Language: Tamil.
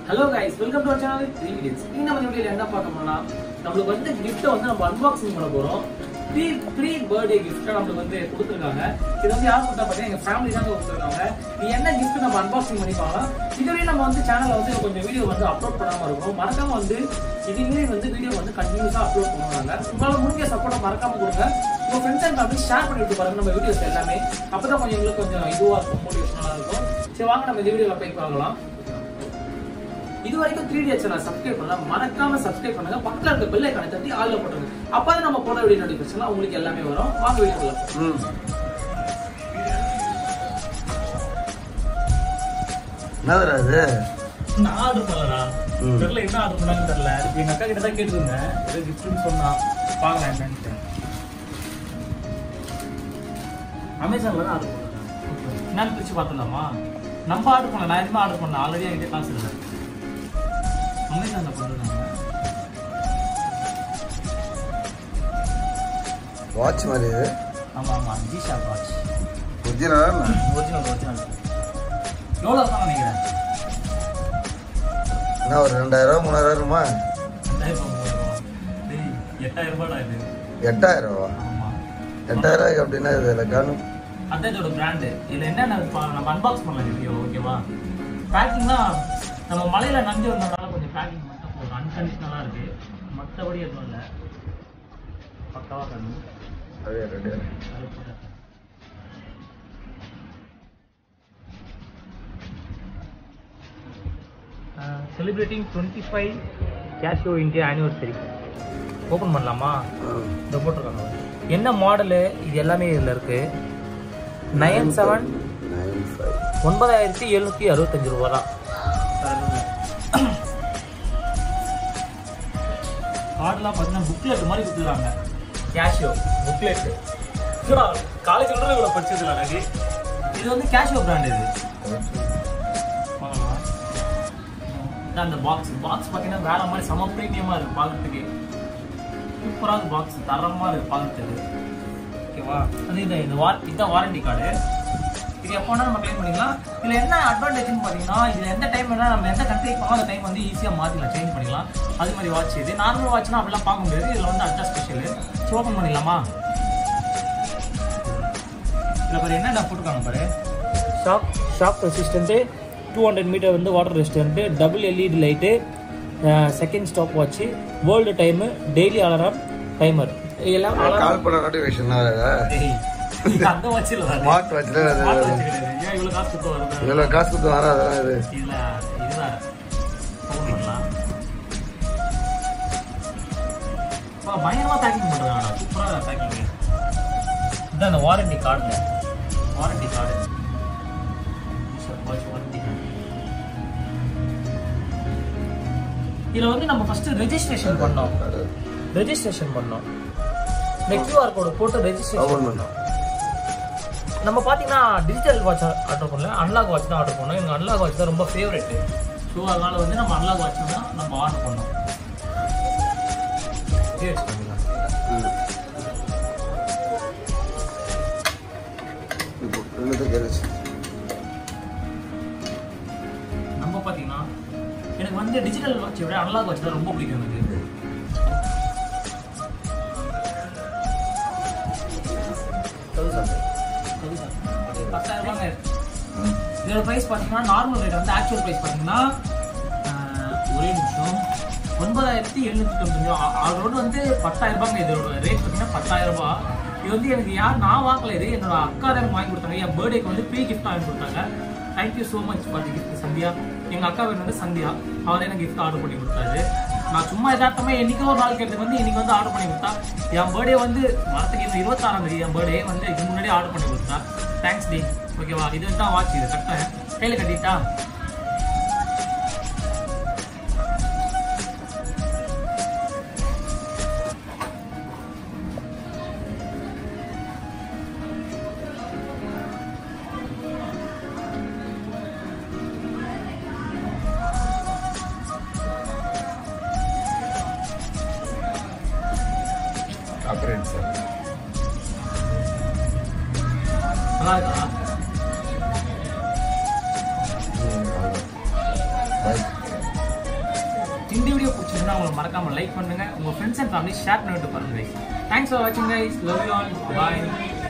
Hello guys welcome to our channel three videos இன்னும் நம்ம வீடியோல என்ன பார்க்கணும்னா நம்மளுக்கு வந்து கிஃப்ட்டை வந்து நம்ம அன்பாக்சிங் பண்ண போறோம் ப்ரீ ப்ரீ பர்த்டே கிஃப்ட்டை நம்மளுக்கு வந்து கொடுத்துருக்காங்க இது வந்து யார் கொடுத்தா பார்த்தீங்கன்னா எங்க ஃபேமிலி தான் கொடுத்துருக்காங்க இது என்ன கிஃப்ட் நம்ம அன்பாக்சிங் பண்ணி பார்க்கலாம் இதுவரையும் நம்ம வந்து சேனல்ல வந்து கொஞ்சம் வீடியோ வந்து அப்லோட் பண்ணாம இருக்கோம் மறக்காம வந்து இதுவே வந்து வீடியோ வந்து கண்டினியூஸா அப்லோட் பண்ணுவாங்க உங்களால முடிஞ்ச சப்போர்ட்டை மறக்காம கொடுங்க உங்க ஃப்ரெண்ட்ஸ் அண்ட் ஃபேமிலி ஷேர் பண்ணிட்டு பாருங்க நம்ம வீடியோஸ் எல்லாமே அப்பதான் கொஞ்சம் எங்களுக்கு கொஞ்சம் இதுவா இருக்கும் மோட்டிவேஷனலா இருக்கும் சரி வாங்க நம்ம இந்த வீடியோல போய் பார்க்கலாம் இது வரைக்கும் த்ரீ டேஸ் நான் சப்ஸ்கிரைப் பண்ணல மறக்காம சப்ஸ்கிரைப் பண்ணுங்க பக்கத்துல இருக்க பெல் ஐக்கானை தட்டி ஆல்ல போட்டுருங்க அப்பதான் நம்ம போட வீடியோ நோட்டிபிகேஷன் உங்களுக்கு எல்லாமே வரும் வாங்க வீடியோக்குள்ள ம் என்னதுடா இது நான் ஆர்டர் பண்ணலடா ம். தெரியல என்ன ஆர்டர் பண்ணாங்கன்னு தெரியல எங்க அக்கா கிட்ட தான் கேட்டிருந்தேன் ஏதோ கிஃப்ட்னு சொன்னா பாக்கலாம் என்னன்னு அமேசான்ல தான் ஆர்டர் பண்ணேன் என்னன்னு பிரிச்சு பார்த்துடலாமா நம்ம ஆர்டர் பண்ணல நான் எதுவுமே ஆர்டர் பண்ணல ஆல்ரெடி என்கிட்ட காசு இல்லை அமேசான்ல பண்ணுறாங்க வாட்ச் மாதிரி இது ஆமா ஆமா ஜிஷா வாட்ச் ஒரிஜினலா ஒரிஜினல் ஒரிஜினல் எவ்வளோ தான் நினைக்கிறேன் என்ன ஒரு ரெண்டாயிரம் ரூபா மூணாயிரம் ரூபா ரெண்டாயிரம் ரூபாய், மூவாயிரம் ரூபாய். டேய், எட்டாயிரம் ரூபாடா இது எட்டாயிரம் ரூபா ஆமா எட்டாயிரம் ரூபாய்க்கு அப்படின்னா இது இல்லை காணும் அதான் இதோட பிராண்டு இதுல என்னென்ன பா- நம்ம அன்பாக்ஸ் பண்ணலாம் ரிவ்யூ ஓகேவா பேக்கிங்னா நம்ம மலையில நம்பி வந்ததுனால கொஞ்சம் பேக்கிங் மட்டும் போதும் அன்கண்டிஷனலா இருக்கு மற்றபடி எதுவும் இல்லை பக்காவா கண்ணு அப்படியே ரெடியா celebrating twenty five Casio India anniversary open பண்ணலாமா இந்த போட்டிருக்காங்க என்ன மாடலு இது எல்லாமே இதில் இருக்கு நைன் செவன் நைன் ஃபைவ் ஒன்பதாயிரத்தி எழுநூத்தி அறுபத்தஞ்சு ரூபா தான் கார்டெலாம் பார்த்தீங்கன்னா புக்லெட் மாதிரி கொடுத்துருக்காங்க கேஷியோ புக்லெட் காலேஜ் கூட இவ்வளோ படிச்சது எனக்கு இது வந்து கேஷியோ பிராண்ட் இது வாங்கலாம். இதான் அந்த பாக்ஸ் பாக்ஸ் பார்த்தீங்கன்னா வேற மாதிரி செம ப்ரீமியமாக இருக்கு பார்க்கறதுக்கு சூப்பராக பாக்ஸ் தரமாக இருக்கு பார்க்கறதுக்கு ஓகேவா அது இது இந்த வார் இதுதான் வாரண்டி கார்டு இது எப்போ வேணா நம்ம க்ளைம் பண்ணிக்கலாம் இதில் என்ன அட்வான்டேஜ்னு பார்த்தீங்கன்னா இதில் எந்த டைம் வேணா நம்ம எந்த கண்ட்ரிக்கு போகலாம் அந்த டைம் வந்து ஈஸியாக மாற்றிக்கலாம் சேஞ்ச் பண்ணிக்கலாம் அது மாதிரி வாட்ச் இது நார்மல் வாட்ச்னா அப்படிலாம் பார்க்க முடியாது இதில் வந்து அட்ரா ஸ்பெஷல் சரி ஓப்பன் பண்ணிடலாமா இதில் பாரு என்னென்ன போட்டிருக்காங்க பாரு shock shock resistant two hundred metre வந்து water resistant double LED light second stop watch world time daily alarm timer எல்லாம் கால் பண்ண நோட்டிஃபிகேஷன் டேய், இது அந்த வாட்சில் வராது ஸ்மார்ட் வாட்ச்ல Smart watch கிடையாது. ஏன் இவ்வளவு காசு கொடுத்து வருது? இவ்வளோ காசு கொடுத்து வராதான் இது இல்ல, இது வேற. Open பண்ணலாம். அப்பா, பயங்கரமா packing பண்றாங்கடா. சூப்பரா packing. இதான் அந்த warranty card ல. warranty card. Watch warranty card. இதுல வந்து நம்ம ஃபர்ஸ்ட் ரெஜிஸ்ட்ரேஷன் பண்ணோம் ரெஜிஸ்ட்ரேஷன் பண்ணோம் இந்த கியூஆர் கோடு போட்டு ரெஜிஸ்ட்ரேஷன் ஓப்பன் பண்ணோம் நம்ம பார்த்தீங்கன்னா டிஜிட்டல் வாட்ச் ஆர்டர் பண்ணல அன்லாக் வாட்ச் தான் ஆர்டர் பண்ணோம் எங்கள் அன்லாக் வாட்ச் தான் ரொம்ப ஃபேவரெட் ஸோ அதனால வந்து நம்ம அன்லாக் வாட்ச் தான் நம்ம ஆர்டர் பண்ணோம் சரி, பண்ணிக்கலாம். இப்போ ரெண்டு கேளுச்சு நம்ம பார்த்தீங்கன்னா எனக்கு வந்து டிஜிட்டல் வாட்சை விட அன்லாக் வாட்ச் தான் ரொம்ப பிடிக்கும் எனக்கு பத்தாயிரம் ரூபாங்க இதோட ப்ரைஸ் பார்த்தீங்கன்னா நார்மல் ரேட் வந்து ஆக்சுவல் ப்ரைஸ் பார்த்தீங்கன்னா ஆஹ், ஒரே நிமிஷம் ஒன்பதாயிரத்தி எழுநூத்தி தொண்ணூத்தஞ்சு ரூபா அதோட வந்து பத்தாயிரம் ரூபாங்க இதோட ரேட் பார்த்தீங்கன்னா பத்தாயிரம் ரூபாய் இது வந்து எனக்கு யார் நான் வாங்கல இது என்னோட அக்கா தான் எனக்கு வாங்கி கொடுத்தாங்க என் பர்த்டேக்கு வந்து ப்ரீ கிஃப்ட் வாங்கி கொடுத்தாங்க thank you so much for the gift Sandhya எங்கள் அக்கா பேர் வந்து சந்தியா அவர் எனக்கு கிஃப்ட் ஆர்டர் பண்ணி கொடுத்தாரு நான் சும்மா யதார்த்தமாக என்னைக்கோ ஒரு நாள் கேட்டது வந்து இன்னைக்கு வந்து ஆர்டர் பண்ணி கொடுத்தா என் பர்த்டே வந்து வரத்துக்கு இந்த இருபத்தாறாம் தேதி என் பர்த்டே வந்து இதுக்கு முன்னாடி ஆர்டர் பண்ணி கொடுத்தா தேங்க்ஸ் டி ஓகேவா இது தான் வாட்ச் இது கட்டேன் கையில் கட்டிட்டா ஆப்ரேட் சார் நல்லா இருக்கா பாய் இந்த வீடியோ பிடிச்சிருந்தா உங்களுக்கு மறக்காம லைக் பண்ணுங்க உங்க ஃப்ரெண்ட்ஸ் அண்ட் ஃபேமிலி ஷேர் பண்ணிட்டு பாருங்க தேங்க்ஸ் ஃபார் வாட்சிங் guys love you all bye